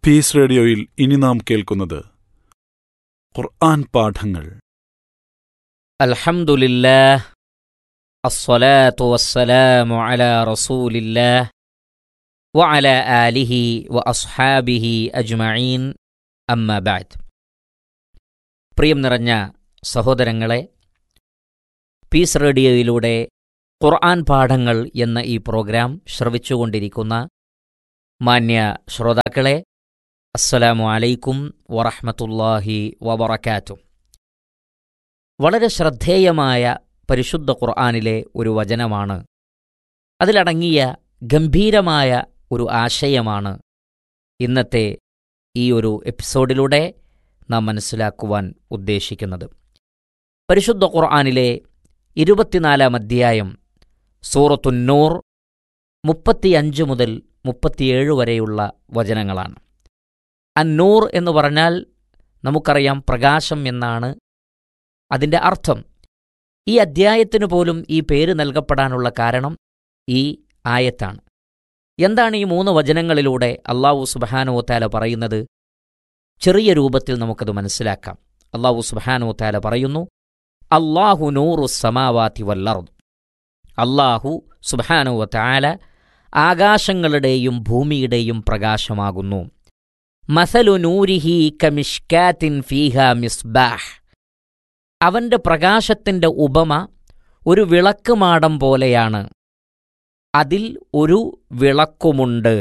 piece റേഡിയോയിൽ ഇനി നാം കേൾക്കുന്നത് ഖുർആൻ പാഠങ്ങൾ الحمد لله الصلاة والسلام على رسول الله وعلى آله وأصحابه أجمعين أما بعد പ്രിയം നിറഞ്ഞ സഹോദരങ്ങളെ പീസ് റേഡിയോയിലൂടെ ഖുർആൻ പാഠങ്ങൾ എന്ന ഈ പ്രോഗ്രാം ശ്രവിച്ചുകൊണ്ടിരിക്കുന്ന മാന്യ ശ്രോതാക്കളെ അസ്സലാമു അലൈക്കും വറഹ്മത്തുള്ളാഹി വബറകാതുഹു വളരെ ശ്രദ്ധേയമായ പരിശുദ്ധ ഖുർആനിലെ ഒരു വചനമാണ് അതിലടങ്ങിയ ഗംഭീരമായ ഒരു ആശയമാണ് ഇന്നത്തെ ഈ ഒരു എപ്പിസോഡിലൂടെ നാം മനസ്സിലാക്കുവാൻ ഉദ്ദേശിക്കുന്നത് പരിശുദ്ധ ഖുർആനിലെ ഇരുപത്തിനാലാം അധ്യായം സൂറത്തുന്നൂർ മുപ്പത്തിയഞ്ച് മുതൽ മുപ്പത്തിയേഴ് വരെയുള്ള വചനങ്ങളാണ് അന്നൂർ എന്ന് പറഞ്ഞാൽ നമുക്കറിയാം പ്രകാശം എന്നാണ് അതിൻ്റെ അർത്ഥം ഈ അദ്ധ്യായത്തിനു പോലും ഈ പേര് നൽകപ്പെടാനുള്ള കാരണം ഈ ആയത്താണ് എന്താണ് ഈ മൂന്ന് വചനങ്ങളിലൂടെ അള്ളാഹു സുബഹാനുവത്താല പറയുന്നത് ചെറിയ രൂപത്തിൽ നമുക്കത് മനസ്സിലാക്കാം അള്ളാഹു സുബഹാനുവത്താല പറയുന്നു അള്ളാഹു നൂറു സമാവാത്തി വല്ലർദ് അള്ളാഹു സുബഹാനുവത്താല ആകാശങ്ങളുടെയും ഭൂമിയുടെയും പ്രകാശമാകുന്നു മസലു നൂരിഹി കമിഷ്കാത്തിൻ ഫീഹ മിസ്ബാഹ് അവന്റെ പ്രകാശത്തിന്റെ ഉപമ ഒരു വിളക്ക് മാടം പോലെയാണ് അതിൽ ഒരു വിളക്കുമുണ്ട്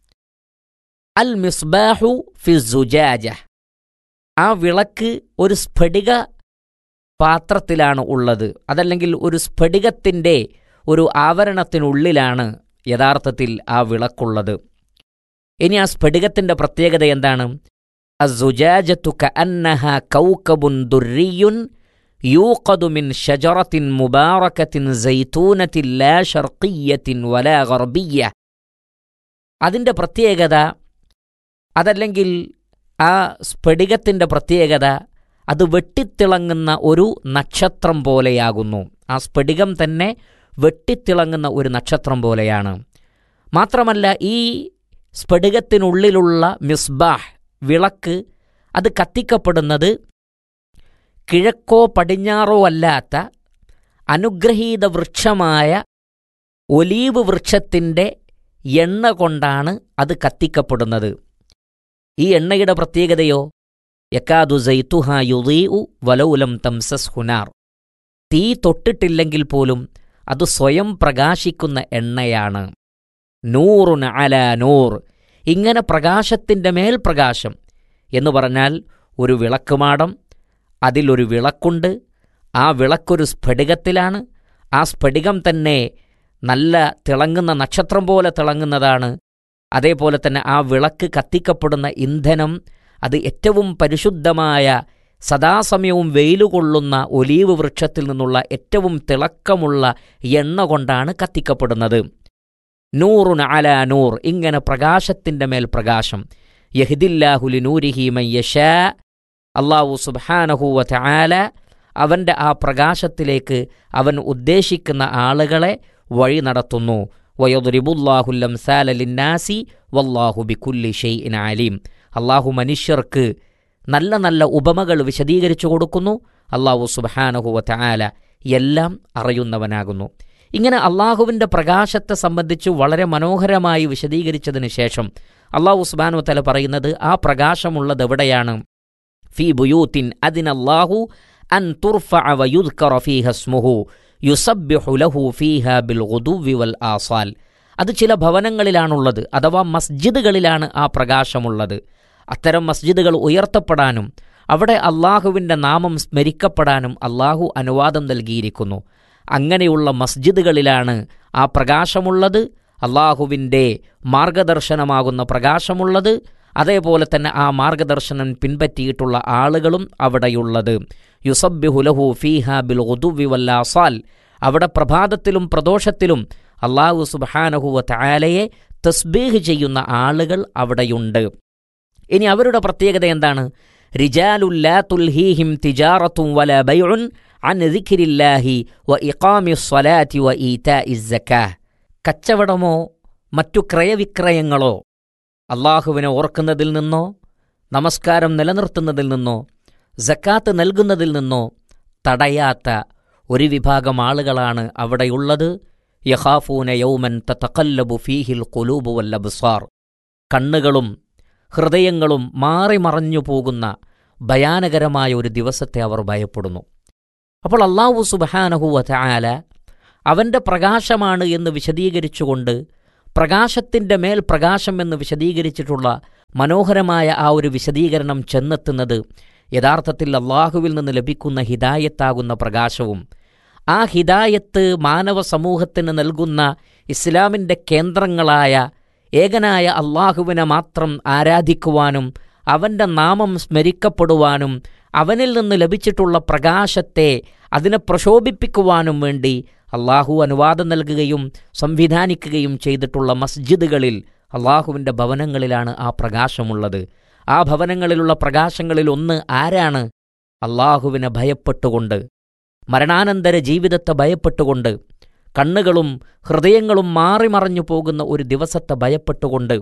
അൽ മിസ്ബാഹു ഫിസുജാജ ആ വിളക്ക് ഒരു സ്ഫടിക പാത്രത്തിലാണ് ഉള്ളത് അതല്ലെങ്കിൽ ഒരു സ്ഫടികത്തിന്റെ ഒരു ആവരണത്തിനുള്ളിലാണ് യഥാർത്ഥത്തിൽ ആ വിളക്കുള്ളത് ഇനി ആ സ്ഫടികത്തിന്റെ പ്രത്യേകത എന്താണ് അസുജാജത്തു കഅന്നഹ കൗകബുൻ ദുർരിയുൻ يوقد من شجرة مباركة زيتونة لا شرقية ولا غربية അതിൻ്റെ പ്രത്യേകത അതല്ലെങ്കിൽ ആ സ്ഫടികത്തിൻ്റെ പ്രത്യേകത അത് വെട്ടിത്തിളങ്ങുന്ന ഒരു നക്ഷത്രം പോലെയാകുന്നു ആ സ്ഫടികം തന്നെ വെട്ടിത്തിളങ്ങുന്ന ഒരു നക്ഷത്രം പോലെയാണ് മാത്രമല്ല ഈ സ്ഫടികത്തിനുള്ളിലുള്ള മിസ്ബാഹ് വിളക്ക് അത് കത്തിക്കപ്പെടുന്നത് കിഴക്കോ പടിഞ്ഞാറോ അല്ലാത്ത അനുഗ്രഹീത വൃക്ഷമായ ഒലീവ് വൃക്ഷത്തിൻ്റെ എണ്ണ കൊണ്ടാണ് അത് കത്തിക്കപ്പെടുന്നത് ഈ എണ്ണയുടെ പ്രത്യേകതയോ യക്കാദു സൈത്തുഹ യുദീഉ വലൗലം തംസസ് ഹുനാർ തീ തൊട്ടിട്ടില്ലെങ്കിൽ പോലും അത് സ്വയം പ്രകാശിക്കുന്ന എണ്ണയാണ് നൂറുൻ അല നൂർ ഇങ്ങനെ പ്രകാശത്തിൻ്റെ മേൽ പ്രകാശം എന്ന് പറഞ്ഞാൽ ഒരു വിളക്കുമാടം അതിലൊരു വിളക്കുണ്ട് ആ വിളക്കൊരു സ്ഫടികത്തിലാണ് ആ സ്ഫടികം തന്നെ നല്ല തിളങ്ങുന്ന നക്ഷത്രം പോലെ തിളങ്ങുന്നതാണ് അതേപോലെ തന്നെ ആ വിളക്ക് കത്തിക്കപ്പെടുന്ന ഇന്ധനം അത് ഏറ്റവും പരിശുദ്ധമായ സദാസമയവും വെയിലുകൊള്ളുന്ന ഒലീവ് വൃക്ഷത്തിൽ നിന്നുള്ള ഏറ്റവും തിളക്കമുള്ള എണ്ണ കൊണ്ടാണ് കത്തിക്കപ്പെടുന്നത് നൂറുൻ അല നൂർ ഇങ്ങനെ പ്രകാശത്തിൻ്റെ മേൽ പ്രകാശം യഹിദില്ലാഹുലി നൂരിഹി മയ്യഷാ അള്ളാഹു സുബാനഹൂവ ആല അവൻ്റെ ആ പ്രകാശത്തിലേക്ക് അവൻ ഉദ്ദേശിക്കുന്ന ആളുകളെ വഴി നടത്തുന്നു വയൊദുരിബുല്ലാഹുല്ലം സാലലിന്നാസി വല്ലാഹു ബിക്കുല്ലി ഷെയ്ഇൻ അലീം അള്ളാഹു മനുഷ്യർക്ക് നല്ല നല്ല ഉപമകൾ വിശദീകരിച്ചു കൊടുക്കുന്നു അള്ളാഹു സുബാനഹുവ ആല എല്ലാം അറിയുന്നവനാകുന്നു ഇങ്ങനെ അള്ളാഹുവിൻ്റെ പ്രകാശത്തെ സംബന്ധിച്ച് വളരെ മനോഹരമായി വിശദീകരിച്ചതിന് ശേഷം അള്ളാഹു സുബാനു തല പറയുന്നത് ആ പ്രകാശമുള്ളത് എവിടെയാണ് ഫി ബുയൂത്തിൻ അതിനല്ലാഹു അൻ തുർഫഅ വയുദ്കറ ഫീഹ സ്മുഹു യുസബ്ബിഹു ലഹു ഫീഹ ബിൽ ഗുദുവ്വി വൽ ആസാൽ അത് ചില ഭവനങ്ങളിലാണുള്ളത് അഥവാ മസ്ജിദുകളിലാണ് ആ പ്രകാശമുള്ളത് അത്തരം മസ്ജിദുകൾ ഉയർത്തപ്പെടാനും അവിടെ അള്ളാഹുവിൻ്റെ നാമം സ്മരിക്കപ്പെടാനും അള്ളാഹു അനുവാദം നൽകിയിരിക്കുന്നു അങ്ങനെയുള്ള മസ്ജിദുകളിലാണ് ആ പ്രകാശമുള്ളത് അള്ളാഹുവിൻ്റെ മാർഗദർശനമാകുന്ന പ്രകാശമുള്ളത് അതേപോലെ തന്നെ ആ മാർഗദർശനം പിൻപറ്റിയിട്ടുള്ള ആളുകളും അവിടെയുള്ളത് യുസബ്ബിഹുലഹു ഫീഹ ബിൽ ഉദുവി വല്ലാസാൽ അവിടെ പ്രഭാതത്തിലും പ്രദോഷത്തിലും അള്ളാഹു സുബാനഹുവ താലയെ തസ്ബീഹ് ചെയ്യുന്ന ആളുകൾ അവിടെയുണ്ട് ഇനി അവരുടെ പ്രത്യേകത എന്താണ് റിജാലുല്ലാ തുൽഹീഹിം തിജാറത്തും വല ബൈഉൻ അൻ ദിഖിരില്ലാഹി വ ഇഖാമി സ്വലാത്തി വ ഈതാ ഇസ്സക്കാ കച്ചവടമോ മറ്റു ക്രയവിക്രയങ്ങളോ അള്ളാഹുവിനെ ഓർക്കുന്നതിൽ നിന്നോ നമസ്കാരം നിലനിർത്തുന്നതിൽ നിന്നോ ജക്കാത്ത് നൽകുന്നതിൽ നിന്നോ തടയാത്ത ഒരു വിഭാഗം ആളുകളാണ് അവിടെയുള്ളത് യഹാഫൂന യൗമൻ തതഖല്ലബു ഫീഹിൽ ഖുലൂബു വല്ലബ്സാർ കണ്ണുകളും ഹൃദയങ്ങളും മാറി മറഞ്ഞു പോകുന്ന ഭയാനകരമായ ഒരു ദിവസത്തെ അവർ ഭയപ്പെടുന്നു അപ്പോൾ അള്ളാഹു സുബഹാനഹുവ ആല അവൻ്റെ പ്രകാശമാണ് എന്ന് വിശദീകരിച്ചുകൊണ്ട് പ്രകാശത്തിൻ്റെ മേൽ പ്രകാശം എന്ന് വിശദീകരിച്ചിട്ടുള്ള മനോഹരമായ ആ ഒരു വിശദീകരണം ചെന്നെത്തുന്നത് യഥാർത്ഥത്തിൽ അള്ളാഹുവിൽ നിന്ന് ലഭിക്കുന്ന ഹിദായത്താകുന്ന പ്രകാശവും ആ ഹിദായത്ത് മാനവ സമൂഹത്തിന് നൽകുന്ന ഇസ്ലാമിൻ്റെ കേന്ദ്രങ്ങളായ ഏകനായ അള്ളാഹുവിനെ മാത്രം ആരാധിക്കുവാനും അവൻ്റെ നാമം സ്മരിക്കപ്പെടുവാനും അവനിൽ നിന്ന് ലഭിച്ചിട്ടുള്ള പ്രകാശത്തെ അതിനെ പ്രശോഭിപ്പിക്കുവാനും വേണ്ടി അള്ളാഹു അനുവാദം നൽകുകയും സംവിധാനിക്കുകയും ചെയ്തിട്ടുള്ള മസ്ജിദുകളിൽ അള്ളാഹുവിൻ്റെ ഭവനങ്ങളിലാണ് ആ പ്രകാശമുള്ളത് ആ ഭവനങ്ങളിലുള്ള പ്രകാശങ്ങളിൽ ഒന്ന് ആരാണ് അള്ളാഹുവിനെ ഭയപ്പെട്ടുകൊണ്ട് മരണാനന്തര ജീവിതത്തെ ഭയപ്പെട്ടുകൊണ്ട് കണ്ണുകളും ഹൃദയങ്ങളും മാറി മറഞ്ഞു പോകുന്ന ഒരു ദിവസത്തെ ഭയപ്പെട്ടുകൊണ്ട്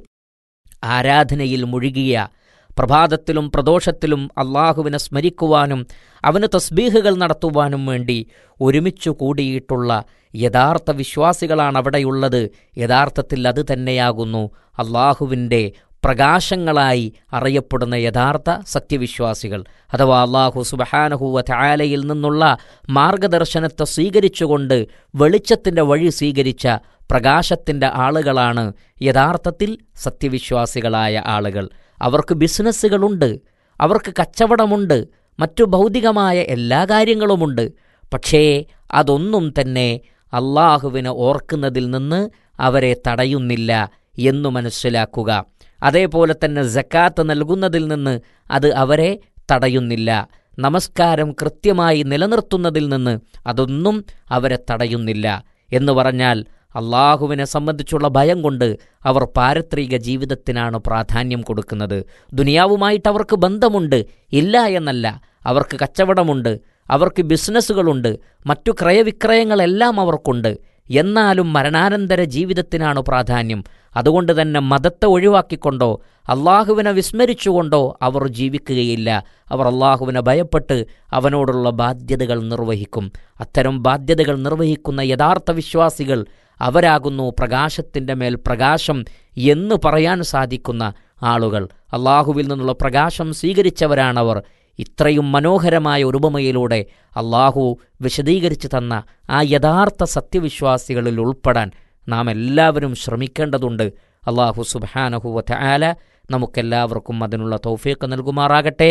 ആരാധനയിൽ മുഴുകിയ പ്രഭാതത്തിലും പ്രദോഷത്തിലും അള്ളാഹുവിനെ സ്മരിക്കുവാനും അവന് തസ്ബീഹുകൾ നടത്തുവാനും വേണ്ടി ഒരുമിച്ചു കൂടിയിട്ടുള്ള യഥാർത്ഥ വിശ്വാസികളാണ് അവിടെയുള്ളത് യഥാർത്ഥത്തിൽ അത് തന്നെയാകുന്നു അള്ളാഹുവിൻ്റെ പ്രകാശങ്ങളായി അറിയപ്പെടുന്ന യഥാർത്ഥ സത്യവിശ്വാസികൾ അഥവാ അള്ളാഹു സുബഹാനഹുവ താലയിൽ നിന്നുള്ള മാർഗദർശനത്തെ സ്വീകരിച്ചുകൊണ്ട് വെളിച്ചത്തിൻ്റെ വഴി സ്വീകരിച്ച പ്രകാശത്തിൻ്റെ ആളുകളാണ് യഥാർത്ഥത്തിൽ സത്യവിശ്വാസികളായ ആളുകൾ അവർക്ക് ബിസിനസ്സുകളുണ്ട് അവർക്ക് കച്ചവടമുണ്ട് മറ്റു ഭൗതികമായ എല്ലാ കാര്യങ്ങളുമുണ്ട് പക്ഷേ അതൊന്നും തന്നെ അള്ളാഹുവിനെ ഓർക്കുന്നതിൽ നിന്ന് അവരെ തടയുന്നില്ല എന്നു മനസ്സിലാക്കുക അതേപോലെ തന്നെ ജക്കാത്ത് നൽകുന്നതിൽ നിന്ന് അത് അവരെ തടയുന്നില്ല നമസ്കാരം കൃത്യമായി നിലനിർത്തുന്നതിൽ നിന്ന് അതൊന്നും അവരെ തടയുന്നില്ല എന്ന് പറഞ്ഞാൽ അള്ളാഹുവിനെ സംബന്ധിച്ചുള്ള ഭയം കൊണ്ട് അവർ പാരത്രിക ജീവിതത്തിനാണ് പ്രാധാന്യം കൊടുക്കുന്നത് ദുനിയാവുമായിട്ട് അവർക്ക് ബന്ധമുണ്ട് ഇല്ല എന്നല്ല അവർക്ക് കച്ചവടമുണ്ട് അവർക്ക് ബിസിനസ്സുകളുണ്ട് മറ്റു ക്രയവിക്രയങ്ങളെല്ലാം അവർക്കുണ്ട് എന്നാലും മരണാനന്തര ജീവിതത്തിനാണ് പ്രാധാന്യം അതുകൊണ്ട് തന്നെ മതത്തെ ഒഴിവാക്കിക്കൊണ്ടോ അള്ളാഹുവിനെ വിസ്മരിച്ചുകൊണ്ടോ അവർ ജീവിക്കുകയില്ല അവർ അള്ളാഹുവിനെ ഭയപ്പെട്ട് അവനോടുള്ള ബാധ്യതകൾ നിർവഹിക്കും അത്തരം ബാധ്യതകൾ നിർവഹിക്കുന്ന യഥാർത്ഥ വിശ്വാസികൾ അവരാകുന്നു പ്രകാശത്തിൻ്റെ മേൽ പ്രകാശം എന്ന് പറയാൻ സാധിക്കുന്ന ആളുകൾ അള്ളാഹുവിൽ നിന്നുള്ള പ്രകാശം സ്വീകരിച്ചവരാണവർ ഇത്രയും മനോഹരമായ ഒരു ഉപമയിലൂടെ അള്ളാഹു വിശദീകരിച്ചു തന്ന ആ യഥാർത്ഥ സത്യവിശ്വാസികളിൽ ഉൾപ്പെടാൻ നാം എല്ലാവരും ശ്രമിക്കേണ്ടതുണ്ട് അള്ളാഹു സുബാനഹുവ ആല നമുക്കെല്ലാവർക്കും അതിനുള്ള തൗഫീഖ് നൽകുമാറാകട്ടെ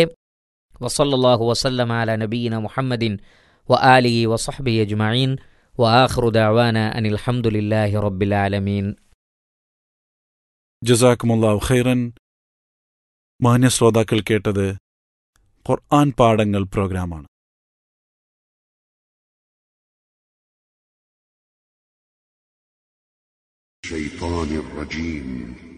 വസല്ലാഹു വസല്ലം ആല നബീന മുഹമ്മദിൻ വ ആലി വസഹബി അജ്മീൻ വആഖിറു ദഅവാന അനിൽ ഹംദുലില്ലാഹി റബ്ബിൽ ആലമീൻ ജസാക്കുമുല്ലാഹു ഖൈറൻ മാന്യ ശ്രോതാക്കൾ കേട്ടത് ഖുർആൻ പാഠങ്ങൾ പ്രോഗ്രാമാണ് الشيطان الرجيم